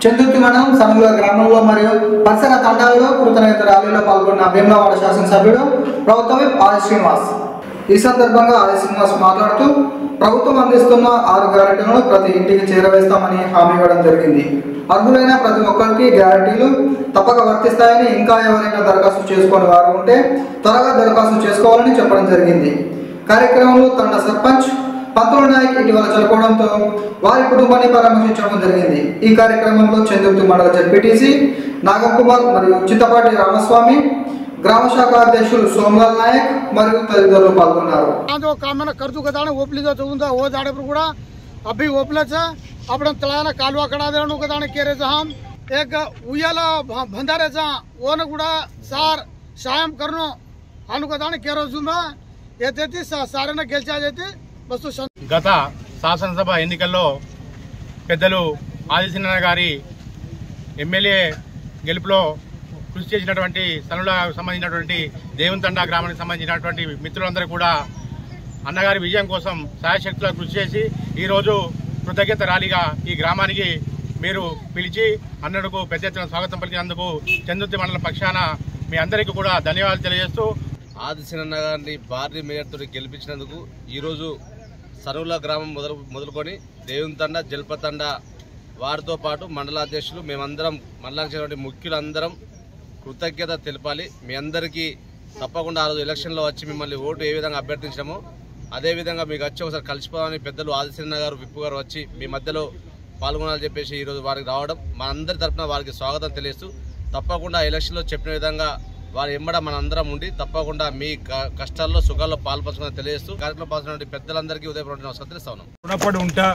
చందుర్తి మండలం సనుగుల గ్రామంలో మరియు పరిసర తండాలలో కృతజ్ఞత ర్యాలీలో పాల్గొన్న వేములవాడ శాసనసభ్యుడు ప్రభుత్వం ఆది శ్రీనివాస్ ఈ సందర్భంగా ఆది శ్రీనివాస్ మాట్లాడుతూ ప్రభుత్వం అందిస్తున్న ఆరు గ్యారెంటీలను ప్రతి ఇంటికి చేరవేస్తామని హామీ ఇవ్వడం జరిగింది అర్హులైన ప్రతి ఒక్కరికి గ్యారెంటీలు తప్పక వర్తిస్తాయని ఇంకా ఎవరైనా దరఖాస్తు చేసుకొని వారు ఉంటే త్వరగా దరఖాస్తు చేసుకోవాలని చెప్పడం జరిగింది కార్యక్రమంలో తండ సర్పంచ్ పంతుల నాయక్ ఇటీవల చనిపోవడంతో వారి కుటుంబాన్ని పరామర్శించడం జరిగింది ఈ కార్యక్రమంలో చంద్రుతి మండల జడ్పీటీసీ నాగకుమార్ మరియు చిత్తపాటి రామస్వామి గ్రామ శాఖ అధ్యక్షులు సోమలాల్ నాయక్ మరియు తదితరులు పాల్గొన్నారు हाँ जो काम मैंने कर चुका था ना ओपली जो चुका वो जाड़े पर गुड़ा अभी ओपले से अपने तलाना कालवा कड़ा दे नु कदाने केरे से हम एक उयाला भ- भंडारे से वो न गुड़ा सार सायम करनो हानु कदाने केरो जुमा ये देती सा- सारे ने गेलचा देती बस तो शन- గత శాసనసభ ఎన్నికల్లో పెద్దలు ఆదిశీన గారి ఎమ్మెల్యే గెలుపులో కృషి చేసినటువంటి సనులకు సంబంధించినటువంటి దేవునితండ గ్రామానికి సంబంధించినటువంటి మిత్రులందరూ కూడా అన్నగారి విజయం కోసం సాయశక్తుల కృషి చేసి ఈరోజు కృతజ్ఞత ర్యాలీగా ఈ గ్రామానికి మీరు పిలిచి అన్నడుకు పెద్ద ఎత్తున స్వాగతం పలికినందుకు చందుర్తి మండల పక్షాన మీ అందరికీ కూడా ధన్యవాదాలు తెలియజేస్తూ ఆదిశనన్న గారిని భారీ మేయర్తో గెలిపించినందుకు ఈరోజు సరువుల గ్రామం మొదలు మొదలుకొని దేవునితండ జల్పతండ వారితో పాటు మండలాధ్యక్షులు మేమందరం మండలానికి చెందినటువంటి ముఖ్యులందరం కృతజ్ఞత తెలపాలి మీ అందరికీ తప్పకుండా ఆ రోజు ఎలక్షన్లో వచ్చి మిమ్మల్ని ఓటు ఏ విధంగా అభ్యర్థించడమో అదేవిధంగా మీకు వచ్చి ఒకసారి కలిసిపోవాలని పెద్దలు ఆదిశన్న గారు విప్పు గారు వచ్చి మీ మధ్యలో పాల్గొనాలని చెప్పేసి ఈరోజు వారికి రావడం మా అందరి తరఫున వారికి స్వాగతం తెలియజేస్తూ తప్పకుండా ఎలక్షన్లో చెప్పిన విధంగా వారి ఎంబడ మనందరం ఉండి తప్పకుండా మీ క- కష్టాల్లో సుఖాల్లో పాల్పంచుకుని తెలియజేస్తూ కార్యక్రమం పాల్గొన్న పెద్దలందరికీ ఉదయపూర్వక నమస్కారం తెలుస్తా ఉన్నాం రుణపడి ఉంటా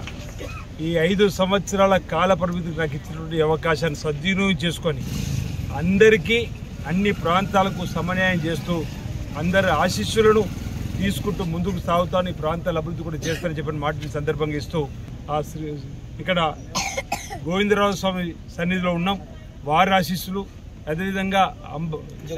ఈ ఐదు సంవత్సరాల కాల పరిమితికి నాకు ఇచ్చినటువంటి అవకాశాన్ని సద్వినియోగం చేసుకొని అందరికీ అన్ని ప్రాంతాలకు సమన్యాయం చేస్తూ అందరి ఆశీస్సులను తీసుకుంటూ ముందుకు సాగుతాను ఈ ప్రాంతాల అభివృద్ధి కూడా చేస్తానని చెప్పిన మాట ఈ సందర్భంగా ఇస్తూ ఆ శ్రీ ఇక్కడ గోవిందరావు స్వామి సన్నిధిలో ఉన్నాం వారి ఆశీస్సులు అదేవిధంగా అంబ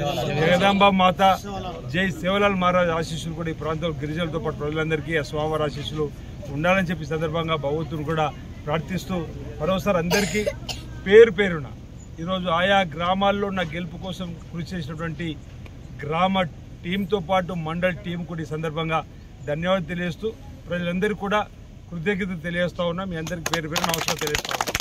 జగదాంబ మాత జై సేవలాల్ మహారాజ్ ఆశీస్సులు కూడా ఈ ప్రాంతంలో గిరిజనులతో పాటు ప్రజలందరికీ ఆ స్వామివారి ఆశీస్సులు ఉండాలని చెప్పి ఈ సందర్భంగా భగవంతుని కూడా ప్రార్థిస్తూ మరోసారి అందరికీ పేరు పేరున ఈరోజు ఆయా గ్రామాల్లో ఉన్న గెలుపు కోసం కృషి చేసినటువంటి గ్రామ టీంతో పాటు మండల్ టీం కూడా ఈ సందర్భంగా ధన్యవాదాలు తెలియజేస్తూ ప్రజలందరికీ కూడా కృతజ్ఞతలు తెలియజేస్తా ఉన్నా మీ అందరికీ పేరు పేరు నమస్కారం తెలియజేస్తా ఉన్నాం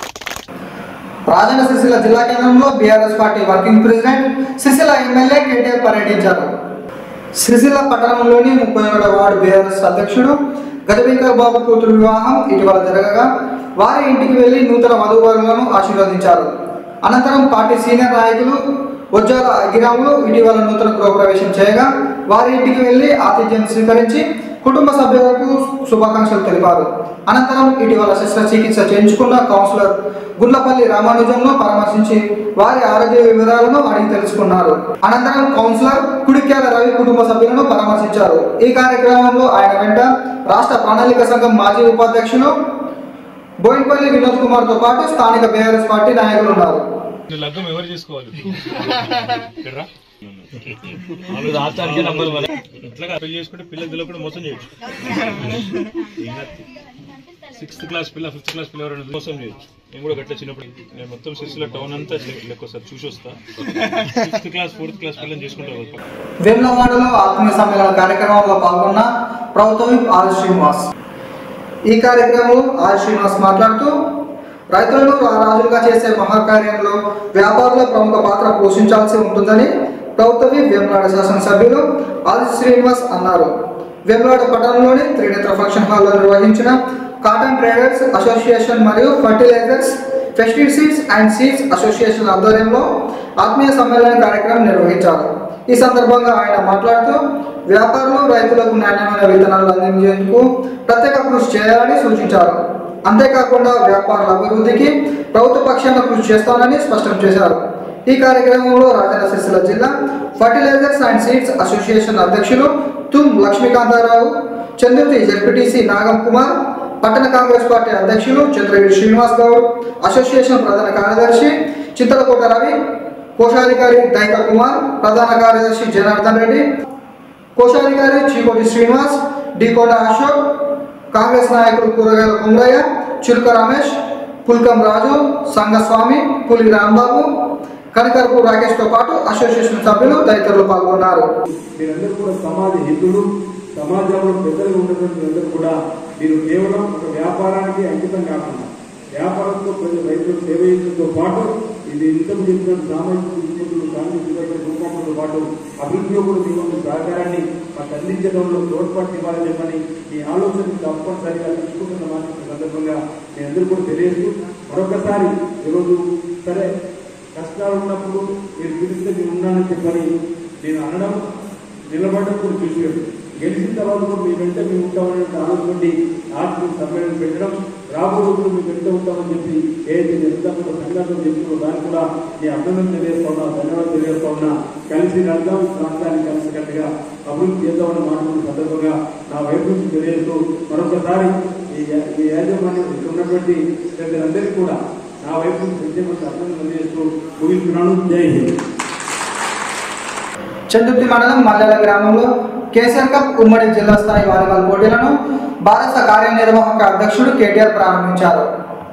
రాజన్న సిరిసిల్ల జిల్లా కేంద్రంలో BRS party working president Sircilla MLA KTR పర్యటించారు సిరిసిల్ల పట్టణంలోని ముప్పై ఏడవ వార్డు బీఆర్ఎస్ అధ్యక్షుడు గజబింకర్ బాబు కూతురు వివాహం ఇటీవల జరగగా వారి ఇంటికి వెళ్లి నూతన వధువరులను ఆశీర్వదించారు అనంతరం పార్టీ సీనియర్ నాయకులు వజ్జాల అగిరాములు ఇటీవల నూతన గృహప్రవేశం చేయగా వారి ఇంటికి వెళ్లి ఆతిథ్యం స్వీకరించి కుటుంబ సభ్యులకు శుభాకాంక్షలు తెలిపారు అనంతరం ఇటీవల శస్త్రచికిత్స చేయించుకున్న కౌన్సిలర్ గుండ్లపల్లి రామానుజంను పరామర్శించి వారి ఆరోగ్య వివరాలను అడిగి తెలుసుకున్నారు అనంతరం కౌన్సిలర్ కుడిక్యాల రవి కుటుంబ సభ్యులను పరామర్శించారు ఈ కార్యక్రమంలో ఆయన వెంట రాష్ట్ర ప్రణాళిక సంఘం మాజీ ఉపాధ్యక్షులు బోయినపల్లి వినోద్ కుమార్ తో పాటు స్థానిక బీఆర్ఎస్ పార్టీ నాయకులు ఉన్నారు లగ్గం ఎవరు చేసుకోవాలి ఎక్కడ్రా? వాళ్ళు రాష్ట్రానికి నంబర్ వన్ ఇట్లాగా పెళ్లి చేసుకుంటే పిల్లలు తెలియకుండా మోసం చేయొచ్చు సిక్స్త్ క్లాస్ పిల్ల ఫిఫ్త్ క్లాస్ పిల్ల ఎవరైనా మోసం చేయొచ్చు నేను కూడా గట్ల చిన్నప్పుడు నేను మొత్తం సిక్స్త్ టౌన్ అంతా లెక్క సార్ చూసి వస్తా ఫిఫ్త్ క్లాస్ ఫోర్త్ క్లాస్ పిల్లలు చేసుకుంటా పోతా. వేములవాడలో ఆత్మీయ సమ్మేళన కార్యక్రమంలో పాల్గొన్న ప్రభుత్వ విప్ ఆర్ శ్రీనివాస్ ఈ కార్యక్రమంలో ఆర్ శ్రీనివాస్ మాట్లాడుతూ రైతులను రా- రాజులుగా చేసే మహాకార్యంలో వ్యాపారుల ప్రముఖ పాత్ర పోషించాల్సి ఉంటుందని ప్రభుత్వ విప్ వేములాడ శాసనసభ్యులు ఆది శ్రీనివాస్ అన్నారు వేములాడ పట్టణంలోని త్రినేత్ర ఫంక్షన్ హాల్లో నిర్వహించిన కాటన్ ట్రేడర్స్ అసోసియేషన్ మరియు fertilizers pesticides and seeds association ఆధ్వర్యంలో ఆత్మీయ సమ్మేళన కార్యక్రమం నిర్వహించారు ఈ సందర్భంగా ఆయన మాట్లాడుతూ వ్యాపారులు రైతులకు నాణ్యమైన విత్తనాలు అందించేందుకు ప్రత్యేక కృషి చేయాలని సూచించారు అంతేకాకుండా వ్యాపారుల అభివృద్ధికి ప్రభుత్వ పక్షాన కృషి చేస్తానని స్పష్టం చేశారు ఈ కార్యక్రమంలో రాజన్న సిరిసిల్ల జిల్లా ఫర్టిలైజర్స్ అండ్ సీడ్స్ అసోసియేషన్ అధ్యక్షులు తుమ్ లక్ష్మీకాంతారావు చంద్రుతి జెడ్పీటీసీ నాగం కుమార్ పట్టణ కాంగ్రెస్ పార్టీ అధ్యక్షులు చంద్రగిరి శ్రీనివాస్ గౌడ్ అసోసియేషన్ ప్రధాన కార్యదర్శి చింతలకోట రవి కోశాధికారి దైక కుమార్ ప్రధాన కార్యదర్శి జనార్దన్ రెడ్డి కోశాధికారి చీకోటి శ్రీనివాస్ డికోట అశోక్ కాంగ్రెస్ నాయకులు కూరగాయల కుమ్రయ్య చిలుక రమేష్ పుల్కం రాజు సంగస్వామి పులి రాంబాబు కనకరపు రాకేష్తో పాటు అసోసియేషన్ సభ్యులు తదితరులు పాల్గొన్నారు మీరందరూ కూడా సమాజ హితులు సమాజంలో పెద్దలు ఉన్నటువంటి మీరందరూ కూడా మీరు కేవలం ఒక వ్యాపారానికి అంకితం కాకుండా వ్యాపారంతో ప్రజలు రైతులకు సేవ చేయడంతో పాటు ఇది ఇంతకు చెప్పిన సామాజిక విపత్తులు సాంఘిక రూపంతో పాటు అభివృద్ధిలో కూడా మీ వంతు సహకారాన్ని మాకు అందించడంలో తోడ్పాటు ఇవ్వాలని చెప్పని ఈ ఆలోచన తప్పనిసరిగా తీసుకుంటున్న మాట సందర్భంగా మీ అందరూ కూడా తెలియజేస్తూ మరొకసారి ఈరోజు సరే కష్టాలు ఉన్నప్పుడు మీరు పిలిస్తే నేను ఉన్నానని చెప్పని నేను అనడం నిలబడడం కూడా చూసాను గెలిచిన తర్వాత కూడా మీ వెంట మేము ఉంటామనే ఆలోచన ఆర్థిక సమ్మేళనం పెట్టడం రాబో రోజులు మీ వెంట ఉంటామని చెప్పి ఏదైతే ఎంత కూడా సంఘటన చెప్తుందో దాన్ని కూడా మీ అభినందన తెలియజేస్తా ఉన్నా ధన్యవాదాలు తెలియజేస్తా ఉన్నా కలిసి నడదాం ప్రాంతాన్ని కలిసి కట్టుగా అభివృద్ధి చేద్దామని మాట్లాడుతున్న సందర్భంగా నా వైపు నుంచి తెలియజేస్తూ మరొకసారి ఈ యా- ఈ యాజమాన్యం ఇక్కడ ఉన్నటువంటి పెద్దలందరికీ కూడా నా వైపు నుంచి ప్రత్యేకంగా అభినందన తెలియజేస్తూ ముగిస్తున్నాను జై హింద్ చందుర్తి మండలం మల్లెల గ్రామంలో కేసీఆర్ కప్ ఉమ్మడి జిల్లా స్థాయి వాలీబాల్ పోటీలను భారత కార్యనిర్వాహక అధ్యక్షుడు కేటీఆర్ ప్రారంభించారు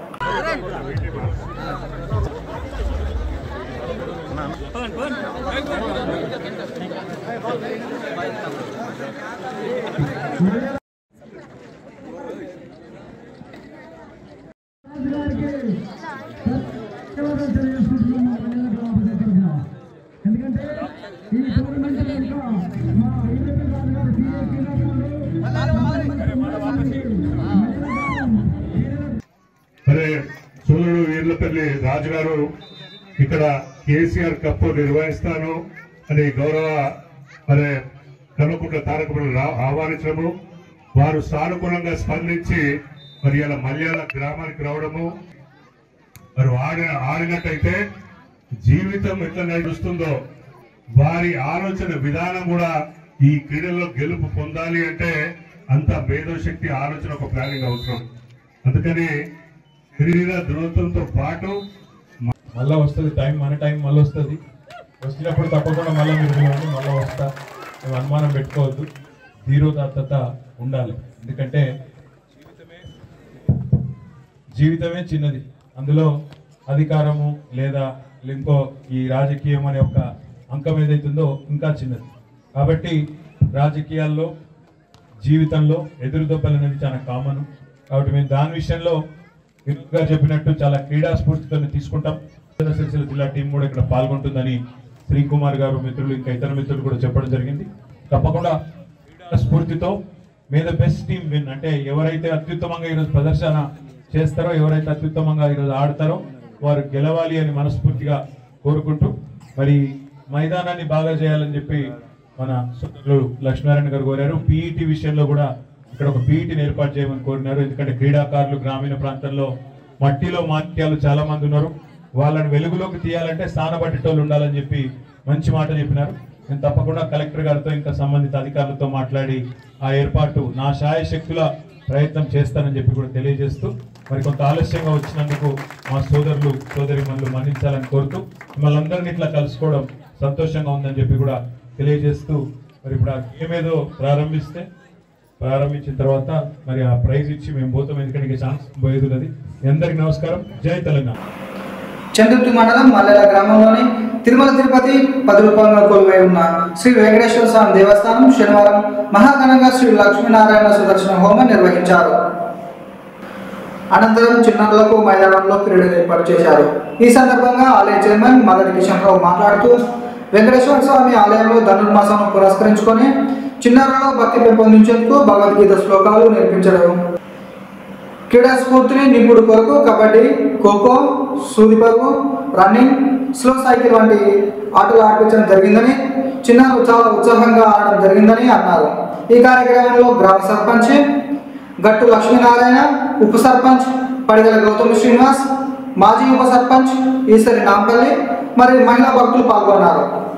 మరి సోదరుడు వీర్లపల్లి రాజు గారు ఇక్కడ కేసీఆర్ కప్ నిర్వహిస్తాను అని గౌరవ మరి కనుకుంట తారకములు ఆహ్వానించడము వారు సానుకూలంగా స్పందించి మరి ఇలా మల్యాల గ్రామానికి రావడము మరి ఆడి ఆడినట్టయితే జీవితం ఎట్లా నడుస్తుందో వారి ఆలోచన విధానం కూడా ఈ క్రీడల్లో గెలుపు పొందాలి అంటే అంత మేధోశక్తి ఆలోచన ఒక ప్లానింగ్ అవసరం అందుకని శరీర దృఢత్వంతో పాటు మళ్ళీ వస్తుంది టైం మన టైం మళ్ళీ వస్తుంది వచ్చినప్పుడు తప్పకుండా మళ్ళీ మీరు పిలవండి మళ్ళీ వస్తా నువ్వు అనుమానం పెట్టుకోవద్దు ధీరోదాత్తత ఉండాలి ఎందుకంటే జీవితమే చిన్నది అందులో అధికారము లేదా ఇంకో ఈ రాజకీయం అనే ఒక అంకం ఏదైతుందో ఇంకా చిన్నది కాబట్టి రాజకీయాల్లో జీవితంలో ఎదురు దెబ్బలు అనేది చాలా కామన్ కాబట్టి మేము దాని విషయంలో గారు చెప్పినట్టు చాలా క్రీడా స్ఫూర్తితో తీసుకుంటాం సిరిసిల్ల జిల్లా టీం కూడా ఇక్కడ పాల్గొంటుందని శ్రీకుమార్ గారు మిత్రులు ఇంకా ఇతర మిత్రులు కూడా చెప్పడం జరిగింది తప్పకుండా క్రీడా స్ఫూర్తితో may the best team win అంటే ఎవరైతే అత్యుత్తమంగా ఈరోజు ప్రదర్శన చేస్తారో ఎవరైతే అత్యుత్తమంగా ఈరోజు ఆడతారో వారు గెలవాలి అని మనస్ఫూర్తిగా కోరుకుంటూ మరి మైదానాన్ని బాగా చేయాలని చెప్పి మన సోదరులు లక్ష్మీనారాయణ గారు కోరారు పీఈటీ విషయంలో కూడా ఇక్కడ ఒక పీఈటీని ఏర్పాటు చేయమని కోరినారు ఎందుకంటే క్రీడాకారులు గ్రామీణ ప్రాంతంలో మట్టిలో మాట్యాలు చాలా మంది ఉన్నారు వాళ్ళని వెలుగులోకి తీయాలంటే స్థానబట్టేటోళ్ళు ఉండాలని చెప్పి మంచి మాట చెప్పినారు నేను తప్పకుండా కలెక్టర్ గారితో ఇంకా సంబంధిత అధికారులతో మాట్లాడి ఆ ఏర్పాటు నా శాయశక్తుల ప్రయత్నం చేస్తానని చెప్పి కూడా తెలియజేస్తూ మరి కొంత ఆలస్యంగా వచ్చినందుకు మా సోదరులు సోదరి మన్నించాలని కోరుతూ మిమ్మల్ని అందరినీ ఇట్లా కలుసుకోవడం సంతోషంగా ఉందని చెప్పి కూడా తెలియజేస్తూ మరి ఇప్పుడు ఆ గేమ్ ఏదో ప్రారంభిస్తే ప్రారంభించిన తర్వాత మరి ఆ ప్రైజ్ ఇచ్చి మేము పోతాం ఎందుకంటే ఛాన్స్ పోయేది ఉన్నది మీ అందరికీ నమస్కారం జై తెలంగాణ చంద్రుతి మండలం మల్లెల గ్రామంలోని తిరుమల తిరుపతి పది రూపాయల కొలువై ఉన్న శ్రీ వెంకటేశ్వర స్వామి దేవస్థానం శనివారం మహాఘనంగా శ్రీ లక్ష్మీనారాయణ సుదర్శన హోమం నిర్వహించారు అనంతరం చిన్నారులకు మైదానంలో క్రీడలు ఏర్పాటు చేశారు ఈ సందర్భంగా ఆలయ చైర్మన్ మదటి కిషన్ రావు మాట్లాడుతూ వెంకటేశ్వర స్వామి ఆలయంలో ధనుర్మాసం పురస్కరించుకొని చిన్నారులలో భక్తి పెంపొందించేందుకు భగవద్గీత శ్లోకాలు నేర్పించడం క్రీడా స్ఫూర్తిని నింపుడు కొరకు కబడ్డీ ఖోఖో సూదిపరుగు రన్నింగ్ స్లో సైకిల్ వంటి ఆటలు ఆడిపించడం జరిగిందని చిన్నారులు చాలా ఉత్సాహంగా ఆడడం జరిగిందని అన్నారు ఈ కార్యక్రమంలో గ్రామ సర్పంచ్ గట్టు లక్ష్మీనారాయణ ఉప సర్పంచ్ పడిగల గౌతమ్ శ్రీనివాస్ మాజీ ఉప సర్పంచ్ ఈశ్వరి నాంపల్లి మరియు మహిళా భక్తులు పాల్గొన్నారు